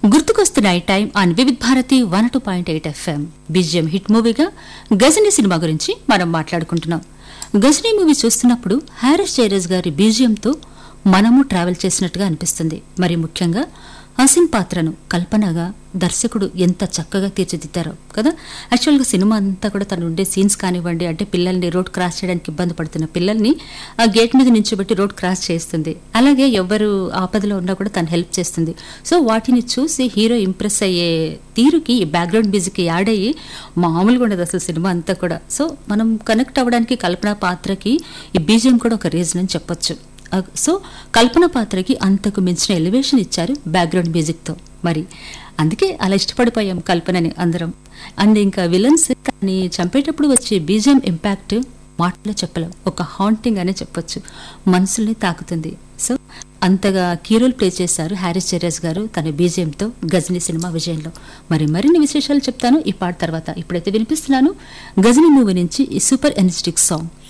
గుర్తుకొస్తున్నాయి time on Vividh Bharati one two point eight FM BGM hit మూవీగా Ghajini cinema గురించి మనం మాట్లాడుకుంటున్నాం గజని మూవీ చూస్తున్నప్పుడు హారిస్ జైరస్ గారి బీజియంతో మనము ట్రావెల్ చేసినట్టుగా అనిపిస్తుంది మరి ముఖ్యంగా హసిన్ పాత్రను కల్పనగా దర్శకుడు ఎంత చక్కగా తీర్చిదిద్దారో కదా యాక్చువల్గా సినిమా అంతా కూడా తను ఉండే సీన్స్ కానివ్వండి అంటే పిల్లల్ని రోడ్ క్రాస్ చేయడానికి ఇబ్బంది పడుతున్న పిల్లల్ని ఆ గేట్ మీద నించోబెట్టి రోడ్ క్రాస్ చేస్తుంది అలాగే ఎవరు ఆపదలో ఉన్నా కూడా తను హెల్ప్ చేస్తుంది సో వాటిని చూసి హీరో ఇంప్రెస్ అయ్యే తీరుకి ఈ బ్యాక్గ్రౌండ్ మ్యూజిక్ యాడ్ అయ్యి మామూలుగా ఉండదు అసలు సినిమా అంతా కూడా సో మనం కనెక్ట్ అవ్వడానికి కల్పన పాత్రకి ఈ బీజియం కూడా ఒక రీజన్ అని చెప్పొచ్చు ఆ, సో కల్పన పాత్రకి అంతకు మించిన ఎలివేషన్ ఇచ్చారు బ్యాక్గ్రౌండ్ మ్యూజిక్తో మరి అందుకే అలా ఇష్టపడిపోయాం కల్పనని అందరం అండ్ ఇంకా విలన్స్ కానీ చంపేటప్పుడు వచ్చే బీజియం ఇంపాక్ట్ మాటలో చెప్పలేం ఒక హాంటింగ్ అనే చెప్పొచ్చు మనసుల్ని తాకుతుంది సో అంతగా కీరోల్ ప్లే చేశారు హ్యారిస్ చెరియస్ గారు తన బీజియంతో గజని సినిమా విజయంలో మరి మరిన్ని విశేషాలు చెప్తాను ఈ పాట తర్వాత ఇప్పుడైతే వినిపిస్తున్నాను గజని మూవీ నుంచి ఈ సూపర్ ఎనర్జెటిక్ సాంగ్